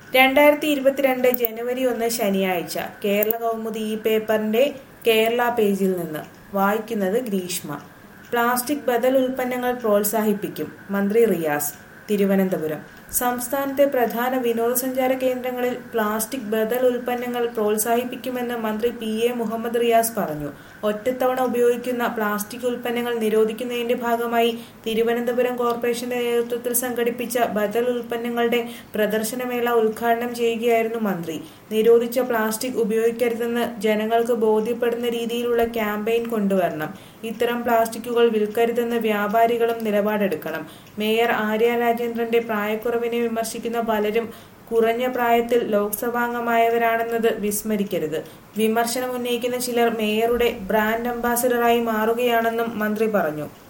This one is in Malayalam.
രണ്ടായിരത്തി ഇരുപത്തിരണ്ട് ജനുവരി ഒന്ന് ശനിയാഴ്ച കേരള കൗമുദി ഈ പേപ്പറിന്റെ കേരള പേജിൽ നിന്ന് വായിക്കുന്നത് ഗ്രീഷ്മ പ്ലാസ്റ്റിക് ബദൽ ഉൽപ്പന്നങ്ങൾ പ്രോത്സാഹിപ്പിക്കും മന്ത്രി റിയാസ് തിരുവനന്തപുരം സംസ്ഥാനത്തെ പ്രധാന വിനോദസഞ്ചാര കേന്ദ്രങ്ങളിൽ പ്ലാസ്റ്റിക് ബദൽ ഉൽപ്പന്നങ്ങൾ പ്രോത്സാഹിപ്പിക്കുമെന്ന് മന്ത്രി പി എ മുഹമ്മദ് റിയാസ് പറഞ്ഞു ഒറ്റത്തവണ ഉപയോഗിക്കുന്ന പ്ലാസ്റ്റിക് ഉൽപ്പന്നങ്ങൾ നിരോധിക്കുന്നതിന്റെ ഭാഗമായി തിരുവനന്തപുരം കോർപ്പറേഷന്റെ നേതൃത്വത്തിൽ സംഘടിപ്പിച്ച ബദൽ ഉൽപ്പന്നങ്ങളുടെ പ്രദർശനമേള ഉദ്ഘാടനം ചെയ്യുകയായിരുന്നു മന്ത്രി നിരോധിച്ച പ്ലാസ്റ്റിക് ഉപയോഗിക്കരുതെന്ന് ജനങ്ങൾക്ക് ബോധ്യപ്പെടുന്ന രീതിയിലുള്ള ക്യാമ്പയിൻ കൊണ്ടുവരണം ഇത്തരം പ്ലാസ്റ്റിക്കുകൾ വിൽക്കരുതെന്ന് വ്യാപാരികളും നിലപാടെടുക്കണം മേയർ ആര്യ രാജേന്ദ്രന്റെ പ്രായക്കുറവിനെ വിമർശിക്കുന്ന പലരും കുറഞ്ഞ പ്രായത്തിൽ ലോക്സഭാംഗമായവരാണെന്നത് വിസ്മരിക്കരുത് വിമർശനം ഉന്നയിക്കുന്ന ചിലർ മേയറുടെ ബ്രാൻഡ് അംബാസഡറായി മാറുകയാണെന്നും മന്ത്രി പറഞ്ഞു